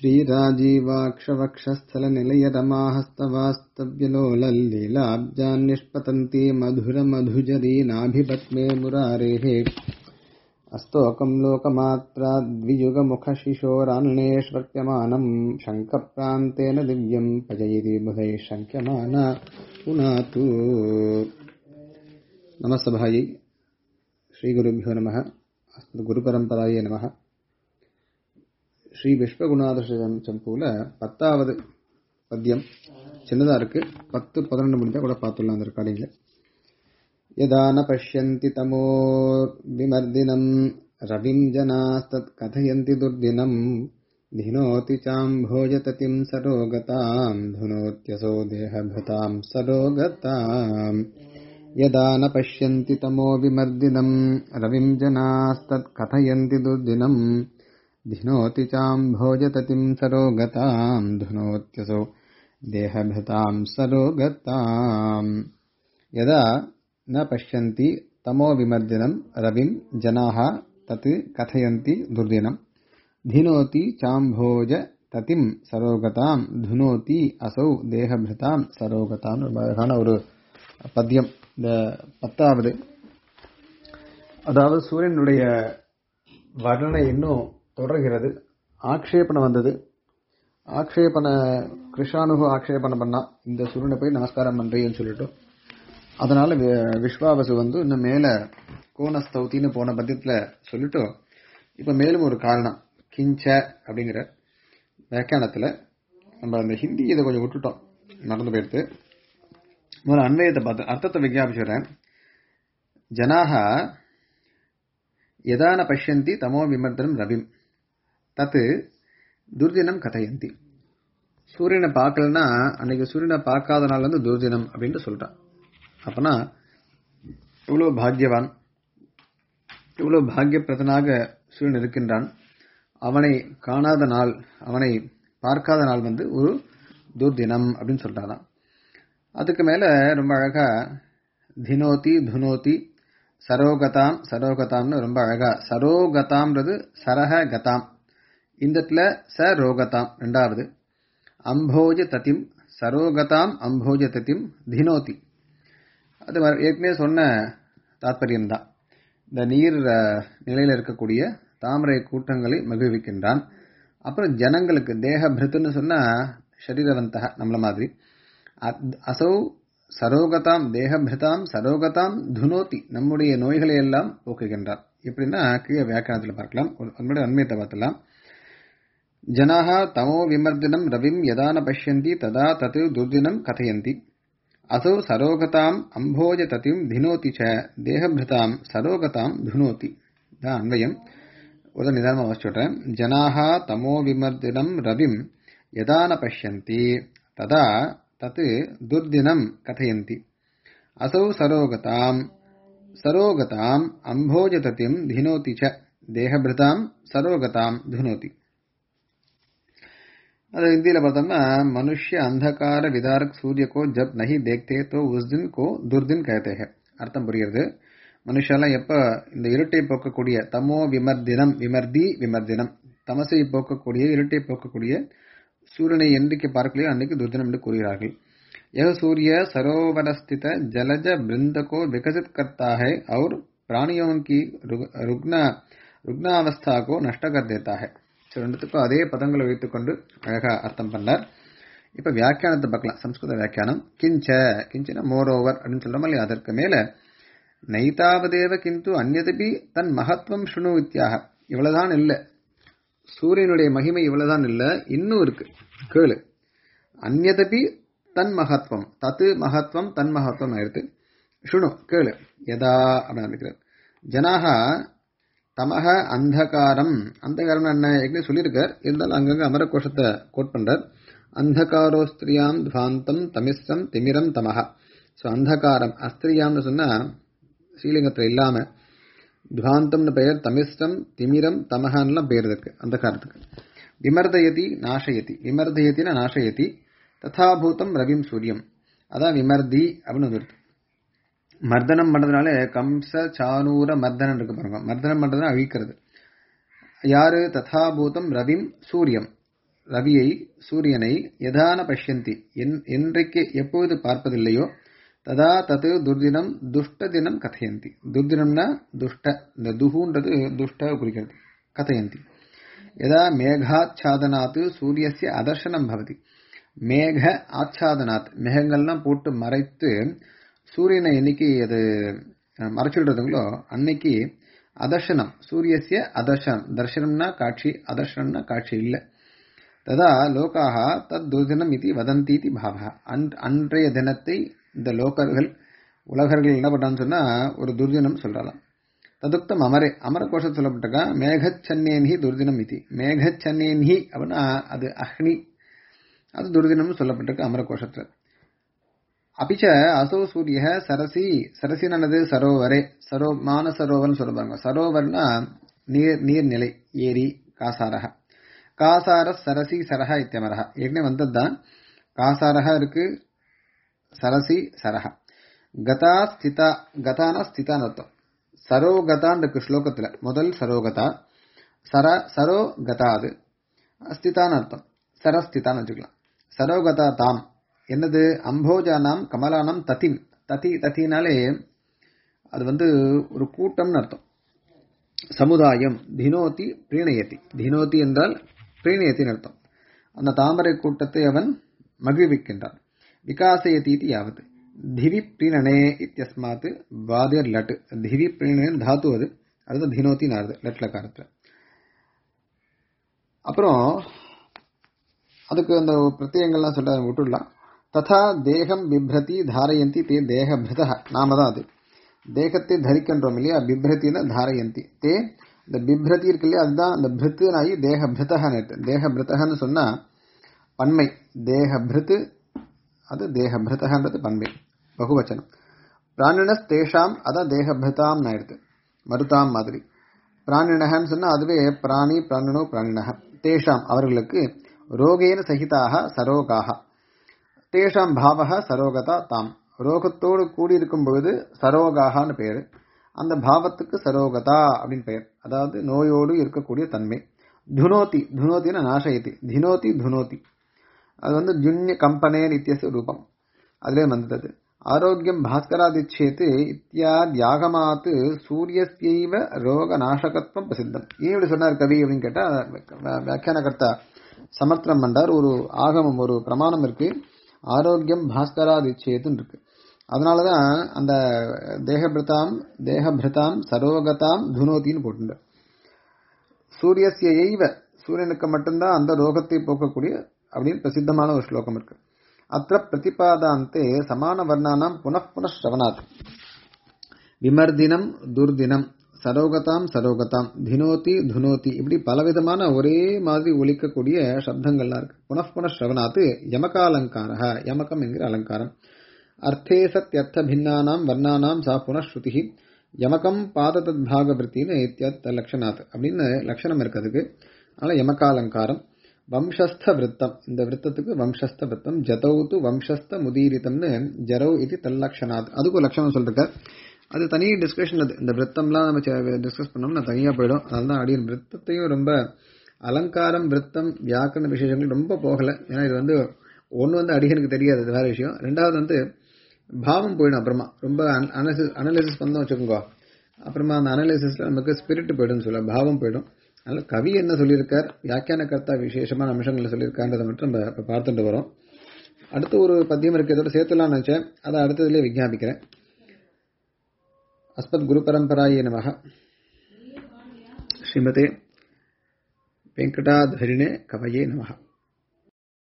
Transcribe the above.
श्रीराजीवाक्षवक्षस्थलनिलयरमाहस्तवास्तव्यलोलल्लीलाब्जान्निष्पतन्ती मधुरमधुजरी नाभिपत्मे मुरारेः अस्तोकम् लोकमात्राद्वियुगमुखशिशोरान्नेष्वर्त्यमानम् शङ्खप्रान्तेन दिव्यम् भजयति बुधैः शङ्क्यमाना पुनातु नमस्तभायै श्रीगुरुभ्यो नमः गुरुपरम्परायै नमः ஸ்ரீ விஸ்வகுணாதர்ஷம் சம்பூல பத்தாவது பத்தியம் சின்னதா இருக்கு பத்து பதினொன்று முடிஞ்சா கூட பார்த்துடலாம் அந்த ரெக்கார்டிங்ல யதா ந பஷ்யந்தி தமோ விமர்தினம் ரவிம் ஜனாஸ்தத் கதயந்தி துர்தினம் धिनोति चाम्भोजततिं सरोगतां धुनोत्यसो देहभृतां सरोगताम् यदा न पश्यन्ति तमो विमर्दिनं रविं जनास्तत् कथयन्ति दुर्दिनम् धिनोति चाम्भोजततिं सरोगतां धुनोत्यसो देहभृतां सरोगताम् यदा न पश्यन्ति तमो विमर्दिनं रविं जनाः तत् कथयन्ति दुर्दिनं धिनोति चाम्भोज தத்திம் சரோகதாம் துனோதி அசௌ தேகபிருதாம் சரோகதாம் ரொம்ப அழகான ஒரு பத்தியம் இந்த பத்தாவது அதாவது சூரியனுடைய வர்ணனை இன்னும் தொடர்கிறது ஆக்ஷேபனை வந்தது ஆக்ஷேபனை கிருஷானுகு ஆக்ஷேபனை பண்ணா இந்த சூரியனை போய் நமஸ்காரம் பண்றேன்னு சொல்லிட்டு அதனால விஸ்வாவசு வந்து இன்னும் மேல கோணஸ்தௌத்தின்னு போன பத்தியத்துல சொல்லிட்டு இப்ப மேலும் ஒரு காரணம் கிஞ்ச அப்படிங்கிற வியாக்கியானத்துல நம்ம அந்த ஹிந்தி இதை கொஞ்சம் விட்டுட்டோம் நடந்து போயிடுத்து முதல்ல அன்வயத்தை பார்த்து அர்த்தத்தை விஜயாபிச்சுறேன் ஜனாக யதான பஷ்யந்தி தமோ விமர்தனம் ரவிம் தத்து துர்தினம் கதையந்தி சூரியனை பார்க்கலன்னா அன்னைக்கு சூரியனை பார்க்காதனால வந்து துர்தினம் அப்படின்ட்டு சொல்றான் அப்பனா இவ்வளவு பாக்யவான் இவ்வளவு பாக்யப்பிரதனாக சூரியன் இருக்கின்றான் அவனை காணாத நாள் அவனை பார்க்காத நாள் வந்து ஒரு துர்தினம் அப்படின்னு சொல்றாராம் அதுக்கு மேல ரொம்ப அழகா தினோதி துனோதி சரோகதாம் சரோகதாம்னு ரொம்ப அழகா சரோகதாம்ன்றது சரக கதாம் இந்த இடத்துல சரோகதாம் ரெண்டாவது அம்போஜ தத்திம் சரோகதாம் அம்போஜ தத்திம் தினோதி அது ஏற்கனவே சொன்ன தாத்பரியம் தான் இந்த நீர் நிலையில இருக்கக்கூடிய தாமரை கூட்டங்களை மகிழ்விக்கின்றான் அப்புறம் ஜனங்களுக்கு தேக பிருத்துன்னு சொன்னா சரீரவந்தக நம்மள மாதிரி அசௌ சரோகதாம் தேகபிரதாம் சரோகதாம் துனோதி நம்முடைய நோய்களை எல்லாம் போக்குகின்றார் எப்படின்னா கீழே வியாக்கியானத்தில் பார்க்கலாம் நம்முடைய அண்மையத்தை பார்க்கலாம் ஜனாக தமோ விமர்தினம் ரவிம் யதான பஷ்யந்தி ததா தத்து துர்தினம் கதையந்தி அசௌ சரோகதாம் அம்போஜ தத்தியும் தினோதி ச தேகபிரதாம் சரோகதாம் துனோதி தான் அன்வயம் ஒரு நிதானமாக வச்சுடுறேன் ஜனாக தமோ விமர்தினம் ரவிம் யதான பஷ்யந்தி ததா தத் துர்தினம் கதையந்தி அசௌ சரோகதாம் சரோகதாம் அம்போஜதத்திம் தினோதி ச தேகபிரதாம் சரோகதாம் துனோதி அது ஹிந்தியில பார்த்தோம்னா மனுஷ்ய அந்தகார விதாரக் சூரிய கோ ஜப் நஹி தேக்தே தோ உஸ் தின் கோ துர்தின் கஹத்தே ஹை அர்த்தம் புரியுது மனுஷெல்லாம் எப்ப இந்த இருட்டை போக்கக்கூடிய தமோ விமர்தினம் விமர்தி விமர்தினம் தமசை போக்கக்கூடிய இருட்டை போக்கக்கூடிய சூரியனை என்றைக்கு பார்க்கலையோ அன்னைக்கு துர்தினம் என்று கூறுகிறார்கள் यह सूर्य सरोवर स्थित जलज वृंद को विकसित करता है और प्राणियों की रुग्ण रुग्णावस्था को नष्ट कर देता है ரெண்டுத்துக்கும் அதே பதங்களை வைத்துக்கொண்டு அழகா அர்த்தம் பண்ணார் இப்ப வியாக்கியானத்தை பார்க்கலாம் சம்ஸ்கிருத வியாக்கியானம் கிஞ்ச கிஞ்சன மோர் ஓவர் அப்படின்னு சொல்றோம் இல்லையா அதற்கு மேல நைதாவதேவ கிந்து அந்நதபி தன் மகத்துவம் சுணு வித்தியாக இவ்வளவுதான் இல்லை சூரியனுடைய மகிமை இவ்வளவுதான் இல்லை இன்னும் இருக்கு கேளு அந்நதபி தன் மகத்துவம் தத்து மகத்துவம் தன் மகத்துவம் ஆயிடுத்து சுணு கேளு எதா அப்படின்னு ஜனாக தமக அந்தகாரம் அந்தகாரம் என்ன ஏற்கனவே சொல்லியிருக்கார் இருந்தாலும் அங்கங்க அமர கோஷத்தை கோட் பண்றார் அந்தகாரோ ஸ்திரியாம் துவாந்தம் தமிஸ்ரம் திமிரம் தமக ஸோ அந்தகாரம் அஸ்திரியாம்னு சொன்னா ஸ்ரீலிங்கத்தில் இல்லாம துவாந்தம்னு பெயர் தமிஸ்ரம் திமிரம் தமகான்லாம் பெயர் இருக்கு அந்தகாரத்துக்கு விமர்தயதி நாசயதி விமர்தயத்தின நாசயதி ததாபூதம் ரவிம் சூரியம் அதான் விமர்தி அப்படின்னு வந்துருக்கு மர்தனம் பண்றதுனால கம்ச சானூர மர்தனம் இருக்கு பாருங்க மர்தனம் பண்றதுனா அழிக்கிறது யாரு ததாபூதம் ரவிம் சூரியம் ரவியை சூரியனை யதான பஷ்யந்தி என்றைக்கு எப்பொழுது பார்ப்பதில்லையோ ததா தத்து துர்தினம் துஷ்ட தினம் கதையந்தி துர்தினம்னா துஷ்ட இந்த துஹுன்றது துஷ்ட குறிக்கிறது கதையந்தி யதா மேகாச்சாதனாத் சூரியஸ்ய அதர்ஷனம் பவதி மேக ஆச்சாதனாத் மேகங்கள்லாம் போட்டு மறைத்து சூரியனை என்னைக்கு அது மறைச்சுடுறதுங்களோ அன்னைக்கு அதர்ஷனம் சூரியஸ்ய அதர்ஷனம் தர்ஷனம்னா காட்சி அதர்ஷனம்னா காட்சி இல்லை ததா லோகாக தத் துர்தினம் இது வதந்தி இது பாவா அன்றைய தினத்தை இந்த லோக்கர்கள் உலகர்கள் என்ன பண்ணான்னு சொன்னா ஒரு துர்தினம் சொல்றலாம் ததுக்தம் அமரே அமர கோஷம் சொல்லப்பட்டிருக்கா மேகச்சன்னேன்ஹி துர்தினம் இது மேகச்சன்னேன்ஹி அப்படின்னா அது அக்னி அது துர்தினம் சொல்லப்பட்டிருக்கு அமர கோஷத்துல அபிச்ச அசோ சூரிய சரசி சரசினது சரோவரே சரோ மானசரோவர்னு சொல்லுவாங்க சரோவர்னா நீர் நீர்நிலை ஏரி காசாரக காசார சரசி சரஹ இத்தியமரக ஏற்கனவே வந்ததுதான் காசாரக இருக்கு சரசி சரஹ கதா ஸ்திதா கதானா ஸ்திதான்னு அர்த்தம் சரோகதான் இருக்கு ஸ்லோகத்துல முதல் சரோகதா சர சரோ கதா அது ஸ்திதான்னு அர்த்தம் சரஸ்திதான்னு வச்சுக்கலாம் சரோகதா தாம் என்னது அம்போஜானாம் கமலானாம் ததிம் ததி தத்தினாலே அது வந்து ஒரு கூட்டம்னு அர்த்தம் சமுதாயம் தினோதி பிரீணயத்தி தினோதி என்றால் பிரீணயத்தின் அர்த்தம் அந்த தாமரை கூட்டத்தை அவன் மகிழ்விக்கின்றான் விகாசயதி இது யாவது திவி பிரீணனே இத்தியஸ்மாத் வாதிர் லட் திவி பிரீணன் தாத்து அது அது தினோத்தி நாருது லட்ல காரத்தில் அப்புறம் அதுக்கு அந்த பிரத்யங்கள்லாம் சொல்ல விட்டுடலாம் ததா தேகம் பிப்ரதி தாரயந்தி தே தேக பிருத நாம தான் அது தேகத்தை தரிக்கின்றோம் இல்லையா பிப்ரத்தின தாரயந்தி தே இந்த பிப்ரதி இருக்கு இல்லையா அதுதான் அந்த பிருத்துனாயி தேக பிருத்தகன்னு தேக பிருத்தகன்னு சொன்னா பன்மை தேக பிருத்து அது தேக பிருத்தகன்றது பன்மை பகுவச்சனம் பிராணினஸ் தேஷாம் அதான் தேக பிருதாம் ஆயிடுது மருதாம் மாதிரி பிராணினகன்னு சொன்னா அதுவே பிராணி பிராணினோ பிராணினக தேஷாம் அவர்களுக்கு ரோகேன சகிதாக சரோகாக தேஷாம் பாவக சரோகதா தாம் ரோகத்தோடு கூடியிருக்கும் பொழுது சரோகாகான்னு பெயர் அந்த பாவத்துக்கு சரோகதா அப்படின்னு பெயர் அதாவது நோயோடு இருக்கக்கூடிய தன்மை துனோதி துனோத்தின நாசயதி தினோதி துனோதி அது வந்து ஜுன்ய கம்பனேர் இத்தியச ரூபம் அதிலே வந்தது ஆரோக்கியம் பாஸ்கராதிச்சேத்து இத்தியாத்யாகமாத்து சூரியஸ்யைவ ரோக நாசகத்துவம் பிரசித்தம் ஏன் இப்படி சொன்னார் கவி அப்படின்னு கேட்டா வியாக்கியானகர்த்தா சமர்த்தனம் பண்றார் ஒரு ஆகமம் ஒரு பிரமாணம் இருக்கு ஆரோக்கியம் பாஸ்கராதிச்சேத்துன்னு இருக்கு அதனாலதான் அந்த தேகபிரதாம் தேகபிரதாம் சரோகதாம் துனோத்தின்னு போட்டுட்டார் சூரியஸ்யைவ சூரியனுக்கு மட்டும்தான் அந்த ரோகத்தை போக்கக்கூடிய அப்படின்னு பிரசித்தமான ஒரு ஸ்லோகம் இருக்கு அத்த பிரதிபாதாந்தே சமான வர்ணானாம் புனః ஸ்ரவணாத் விமர்தினம் துர்தினம் சரோகதாம் சரோகதாம் தினோதி துனோதி இப்படி பலவிதமான ஒரே மாதிரி ஒலிக்கக்கூடிய சப்தங்கள்லாம் இருக்கு புனః ஸ்ரவணாத்து யமகாலங்கார யமகம் என்கிற அலங்காரம் அர்த்தே சத்யர்த்த பின்னானாம் வர்ணானாம் சா புனஸ்ருதி யமகம் பாததத்பாகவருத்தின்னு இத்தியர்த்த லட்சணாத் அப்படின்னு லட்சணம் இருக்கு அதுக்கு அதனால யமகாலங்காரம் வம்சஸ்த விரத்தம் இந்த விரத்தத்துக்கு வம்சஸ்த விரத்தம் ஜதௌத்து வம்சஸ்த முதீரித்தம்னு ஜரவ் இது தல்லக்ஷனாத் அதுக்கு ஒரு லட்சணம் சொல்லிருக்க அது தனி டிஸ்கஷன் அது இந்த விரத்தம்லாம் நம்ம டிஸ்கஸ் பண்ணோம்னா தனியா போயிடும் அதனால தான் அடியின் விரத்தத்தையும் ரொம்ப அலங்காரம் விரத்தம் வியாக்கரண விசேஷங்கள் ரொம்ப போகல ஏன்னா இது வந்து ஒன்று வந்து அடிகனுக்கு தெரியாது அது வேற விஷயம் ரெண்டாவது வந்து பாவம் போயிடும் அப்புறமா ரொம்ப அனலிசிஸ் அனலிசிஸ் பண்ணோம் வச்சுக்கோங்க அப்புறமா அந்த அனலிசிஸ்ல நமக்கு ஸ்பிரிட் போயிடும் சொல்ல பாவம் போயிடும் அதனால கவி என்ன சொல்லியிருக்கார் வியாக்கியான கர்த்தா விசேஷமான அம்சங்களை சொல்லியிருக்கான்றதை மட்டும் நம்ம இப்போ பார்த்துட்டு வரோம் அடுத்து ஒரு பத்தியம் இருக்கு இதோட சேர்த்துலாம் நினைச்சேன் அதை அடுத்ததுலேயே விஞ்ஞாபிக்கிறேன் அஸ்மத் குரு பரம்பராயே நமக ஸ்ரீமதே வெங்கடாதரிணே கவையே நமக